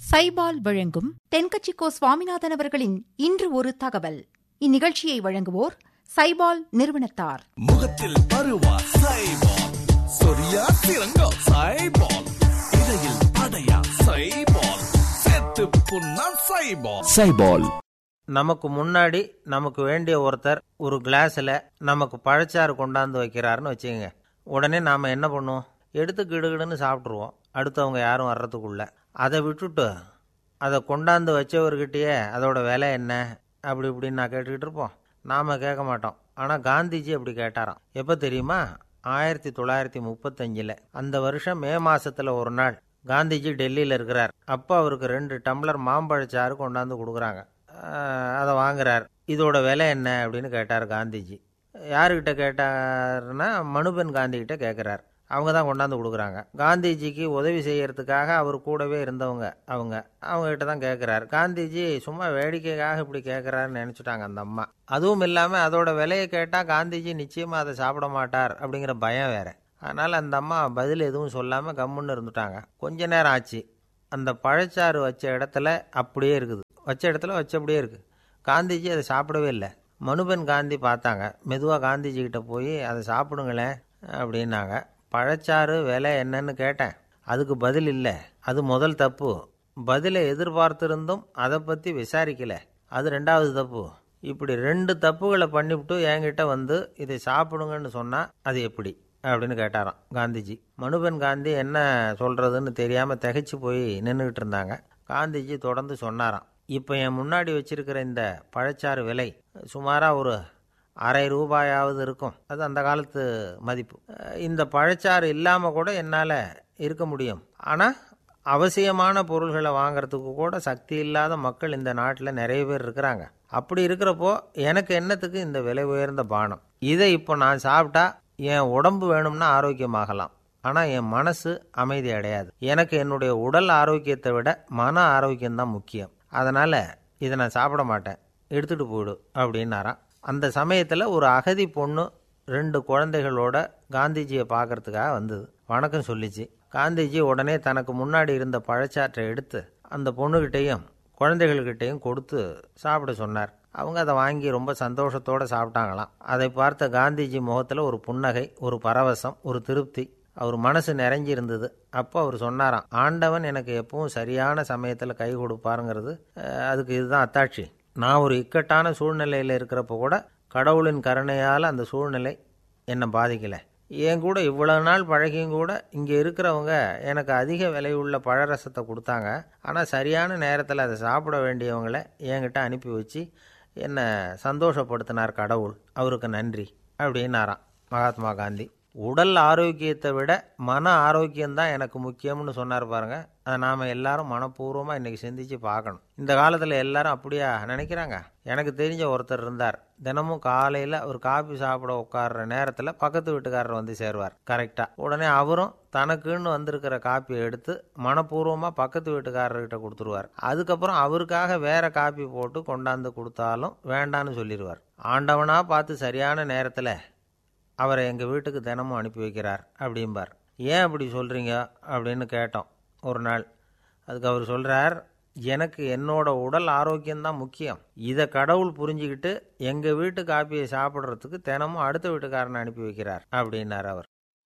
சைபால் வழங்கும் தென்கட்சிக்கோ சுவாமிநாதன் அவர்களின் இன்று ஒரு தகவல் இந்நிகழ்ச்சியை வழங்குவோர் சைபால் நிறுவனத்தார் முகத்தில் பருவா சைபால் சொரியா சிறங்கோ சைபால் இடையில் படையா சைபால் செத்து புண்ணா சைபால் சைபால் நமக்கு முன்னாடி நமக்கு வேண்டிய ஒருத்தர் ஒரு கிளாஸில் நமக்கு பழச்சாறு கொண்டாந்து வைக்கிறாருன்னு வச்சுக்கோங்க உடனே நாம் என்ன பண்ணுவோம் எடுத்து கிடுகிடுன்னு சாப்பிட்ருவோம் அடுத்தவங்க யாரும் வர்றதுக்குள்ள அதை விட்டுட்டு அதை கொண்டாந்து வச்சவர்கிட்டயே அதோட விலை என்ன அப்படி இப்படின்னு நான் கேட்டுக்கிட்டு இருப்போம் நாம் கேட்க மாட்டோம் ஆனால் காந்திஜி அப்படி கேட்டாராம் எப்போ தெரியுமா ஆயிரத்தி தொள்ளாயிரத்தி முப்பத்தஞ்சில் அந்த வருஷம் மே மாசத்துல ஒரு நாள் காந்திஜி டெல்லியில் இருக்கிறார் அப்போ அவருக்கு ரெண்டு டம்ளர் மாம்பழச்சாறு கொண்டாந்து கொடுக்குறாங்க ஆஹ் அதை வாங்குறார் இதோட விலை என்ன அப்படின்னு கேட்டார் காந்திஜி யாருக்கிட்ட கேட்டாருன்னா மனுபென் காந்திகிட்ட கேட்குறார் அவங்க தான் கொண்டாந்து கொடுக்குறாங்க காந்திஜிக்கு உதவி செய்யறதுக்காக அவர் கூடவே இருந்தவங்க அவங்க அவங்ககிட்ட தான் கேட்குறாரு காந்திஜி சும்மா வேடிக்கைக்காக இப்படி கேட்குறாருன்னு நினச்சிட்டாங்க அந்த அம்மா அதுவும் இல்லாமல் அதோட விலையை கேட்டால் காந்திஜி நிச்சயமாக அதை சாப்பிட மாட்டார் அப்படிங்கிற பயம் வேற அதனால் அந்த அம்மா பதில் எதுவும் சொல்லாமல் கம்முன்னு இருந்துட்டாங்க கொஞ்ச நேரம் ஆச்சு அந்த பழச்சாறு வச்ச இடத்துல அப்படியே இருக்குது வச்ச இடத்துல வச்சபடியே இருக்குது காந்திஜி அதை சாப்பிடவே இல்லை மனுபென் காந்தி பார்த்தாங்க மெதுவாக காந்திஜி கிட்ட போய் அதை சாப்பிடுங்களேன் அப்படின்னாங்க பழச்சாறு விலை என்னன்னு கேட்டேன் அதுக்கு பதில் இல்லை அது முதல் தப்பு பதிலை எதிர்பார்த்திருந்தும் அதை பற்றி விசாரிக்கல அது ரெண்டாவது தப்பு இப்படி ரெண்டு தப்புகளை பண்ணிவிட்டு என்கிட்ட வந்து இதை சாப்பிடுங்கன்னு சொன்னால் அது எப்படி அப்படின்னு கேட்டாராம் காந்திஜி மனுபென் காந்தி என்ன சொல்கிறதுன்னு தெரியாமல் திகைச்சு போய் நின்றுக்கிட்டு இருந்தாங்க காந்திஜி தொடர்ந்து சொன்னாராம் இப்போ என் முன்னாடி வச்சிருக்கிற இந்த பழச்சாறு விலை சுமாராக ஒரு அரை ரூபாயாவது இருக்கும் அது அந்த காலத்து மதிப்பு அஹ் இந்த பழச்சாறு இல்லாமல் கூட என்னால் இருக்க முடியும் ஆனால் அவசியமான பொருள்களை வாங்குறதுக்கு கூட சக்தி இல்லாத மக்கள் இந்த நாட்டில் நிறைய பேர் இருக்கிறாங்க அப்படி இருக்கிறப்போ எனக்கு என்னத்துக்கு இந்த விலை உயர்ந்த பானம் இதை இப்போ நான் சாப்பிட்டா என் உடம்பு வேணும்னா ஆரோக்கியமாகலாம் ஆனால் என் மனசு அமைதி அடையாது எனக்கு என்னுடைய உடல் ஆரோக்கியத்தை விட மன ஆரோக்கியம்தான் முக்கியம் அதனால் இதை நான் சாப்பிட மாட்டேன் எடுத்துகிட்டு போயிடு அப்படின்னாராம் அந்த சமயத்தில் ஒரு அகதி பொண்ணு ரெண்டு குழந்தைகளோட காந்திஜியை பார்க்கறதுக்காக வந்தது வணக்கம் சொல்லிச்சு காந்திஜி உடனே தனக்கு முன்னாடி இருந்த பழச்சாற்றை எடுத்து அந்த பொண்ணுகிட்டையும் குழந்தைகள்கிட்டையும் கொடுத்து சாப்பிட சொன்னார் அவங்க அதை வாங்கி ரொம்ப சந்தோஷத்தோடு சாப்பிட்டாங்களாம் அதை பார்த்த காந்திஜி முகத்தில் ஒரு புன்னகை ஒரு பரவசம் ஒரு திருப்தி அவர் மனசு நிறைஞ்சி இருந்தது அப்போ அவர் சொன்னாராம் ஆண்டவன் எனக்கு எப்பவும் சரியான சமயத்தில் கை கொடுப்பாருங்கிறது அஹ், அதுக்கு இதுதான் அத்தாட்சி நான் ஒரு இக்கட்டான சூழ்நிலையில் இருக்கிறப்ப கூட கடவுளின் கருணையால் அந்த சூழ்நிலை என்னை பாதிக்கலை என் கூட இவ்வளவு நாள் பழகியும் கூட இங்கே இருக்கிறவங்க எனக்கு அதிக விலையுள்ள பழரசத்தை கொடுத்தாங்க ஆனால் சரியான நேரத்தில் அதை சாப்பிட வேண்டியவங்கள என்கிட்ட அனுப்பி வச்சு என்னை சந்தோஷப்படுத்தினார் கடவுள் அவருக்கு நன்றி அப்படின்னாராம் மகாத்மா காந்தி உடல் ஆரோக்கியத்தை விட மன ஆரோக்கியம்தான் எனக்கு முக்கியம்னு சொன்னார் பாருங்க அதை நாம் எல்லாரும் மனப்பூர்வமாக இன்றைக்கி சிந்திச்சு பார்க்கணும் இந்த காலத்தில் எல்லாரும் அப்படியா நினைக்கிறாங்க எனக்கு தெரிஞ்ச ஒருத்தர் இருந்தார் தினமும் காலையில் ஒரு காபி சாப்பிட உட்கார்ற நேரத்தில் பக்கத்து வீட்டுக்காரர் வந்து சேருவார் கரெக்டாக உடனே அவரும் தனக்குன்னு வந்திருக்கிற காப்பியை எடுத்து மனப்பூர்வமாக பக்கத்து வீட்டுக்காரர்கிட்ட கொடுத்துருவார் அதுக்கப்புறம் அவருக்காக வேற காப்பி போட்டு கொண்டாந்து கொடுத்தாலும் வேண்டான்னு சொல்லிடுவார் ஆண்டவனாக பார்த்து சரியான நேரத்தில் அவரை எங்கள் வீட்டுக்கு தினமும் அனுப்பி வைக்கிறார் அப்படிம்பார் ஏன் அப்படி சொல்கிறீங்க அப்படின்னு கேட்டோம் ஒரு நாள் அதுக்கு அவர் சொல்கிறார் எனக்கு என்னோட உடல் ஆரோக்கியம்தான் முக்கியம் இதை கடவுள் புரிஞ்சுக்கிட்டு எங்கள் வீட்டு காப்பியை சாப்பிட்றதுக்கு தினமும் அடுத்த வீட்டுக்காரனை அனுப்பி வைக்கிறார் அப்படின்னார் அவர்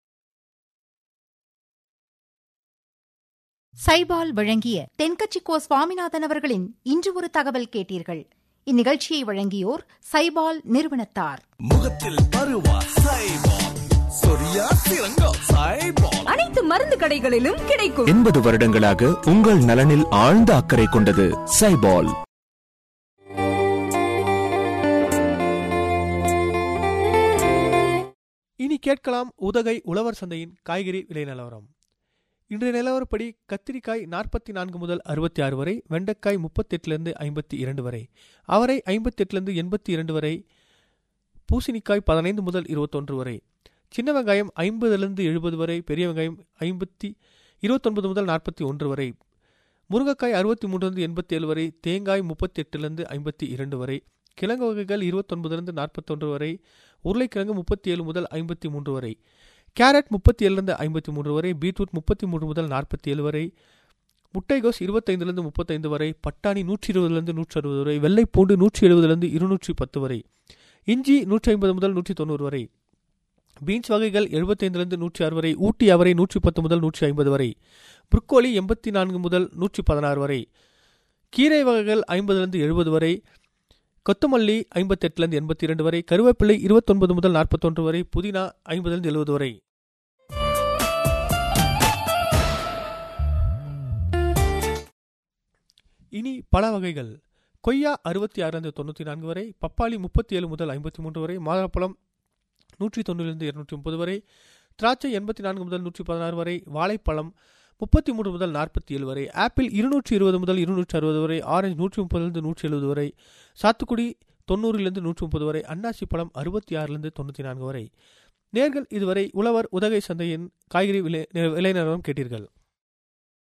சைபால் வழங்கிய தென்கட்சிக்கோ சுவாமிநாதன் அவர்களின் இன்று ஒரு தகவல் கேட்டீர்கள் இந்நிகழ்ச்சியை வழங்கியோர் சைபால் நிறுவனத்தார் முகத்தில் பருவா சைபால் சொரியா சிறங்கோ சைபால் அனைத்து மருந்து கடைகளிலும் கிடைக்கும் எண்பது வருடங்களாக உங்கள் நலனில் ஆழ்ந்த அக்கறை கொண்டது சைபால் இனி கேட்கலாம் உதகை உழவர் சந்தையின் காய்கறி விலை நிலவரம் இன்றைய நிலவரப்படி கத்திரிக்காய் நாற்பத்தி நான்கு முதல் அறுபத்தி ஆறு வரை வெண்டைக்காய் முப்பத்தெட்டுலேருந்து ஐம்பத்தி இரண்டு வரை அவரை ஐம்பத்தெட்டுலேருந்து எண்பத்தி இரண்டு வரை பூசணிக்காய் பதினைந்து முதல் இருபத்தொன்று வரை சின்ன வெங்காயம் ஐம்பதுலேருந்து எழுபது வரை பெரிய வெங்காயம் ஐம்பத்தி இருபத்தொன்பது முதல் நாற்பத்தி ஒன்று வரை முருங்கைக்காய் அறுபத்தி மூன்றுலேருந்து எண்பத்தி ஏழு வரை தேங்காய் முப்பத்தி எட்டுலேருந்து ஐம்பத்தி இரண்டு வரை கிழங்கு வகைகள் இருபத்தொன்பதுலேருந்து நாற்பத்தொன்று வரை உருளைக்கிழங்கு முப்பத்தி ஏழு முதல் ஐம்பத்தி மூன்று வரை கேரட் முப்பத்தி ஏழுலேருந்து ஐம்பத்தி மூன்று வரை பீட்ரூட் முப்பத்தி மூன்று முதல் நாற்பத்தி ஏழு வரை முட்டைகோஸ் இருபத்தைந்துலேருந்து முப்பத்தைந்து வரை பட்டாணி நூற்றி இருபதுலேருந்து நூற்றி அறுபது வரை வெள்ளைப்பூண்டு நூற்றி எழுபதுலேருந்து இருநூற்றி பத்து வரை இஞ்சி நூற்றி ஐம்பது முதல் நூற்றி தொண்ணூறு வரை பீன்ஸ் வகைகள் எழுபத்தைந்துலேருந்து நூற்றி ஆறு வரை ஊட்டி அவரை நூற்றி பத்து முதல் நூற்றி ஐம்பது வரை புரோக்கோலி எண்பத்தி நான்கு முதல் நூற்றி பதினாறு வரை கீரை வகைகள் ஐம்பதுலேருந்து எழுபது வரை கொத்தமல்லி ஐம்பத்தெட்டுலேருந்து எண்பத்தி இரண்டு வரை கருவேப்பிலை இருபத்தொன்பது முதல் நாற்பத்தொன்று வரை புதினா ஐம்பதுலேருந்து எழுபது வரை இனி பல வகைகள் கொய்யா அறுபத்தி ஆறுலேருந்து தொண்ணூற்றி நான்கு வரை பப்பாளி முப்பத்தி ஏழு முதல் ஐம்பத்தி மூன்று வரை மாதுளப்பழம் நூற்றி தொண்ணூறிலிருந்து இருநூற்றி முப்பது வரை திராட்சை எண்பத்தி நான்கு முதல் நூற்றி பதினாறு வரை வாழைப்பழம் முப்பத்தி மூன்று முதல் நாற்பத்தி ஏழு வரை ஆப்பிள் இருநூற்றி இருபது முதல் இருநூற்றி அறுபது வரை ஆரஞ்சு நூற்றி முப்பதுலேருந்து நூற்றி எழுபது வரை சாத்துக்குடி தொண்ணூறிலிருந்து நூற்றி முப்பது வரை அன்னாசி பழம் அறுபத்தி ஆறிலிருந்து தொண்ணூற்றி நான்கு வரை நேர்கள் இதுவரை உழவர் உதகை சந்தையின் காய்கறி விலை விலை நிலவரம் கேட்டீர்கள்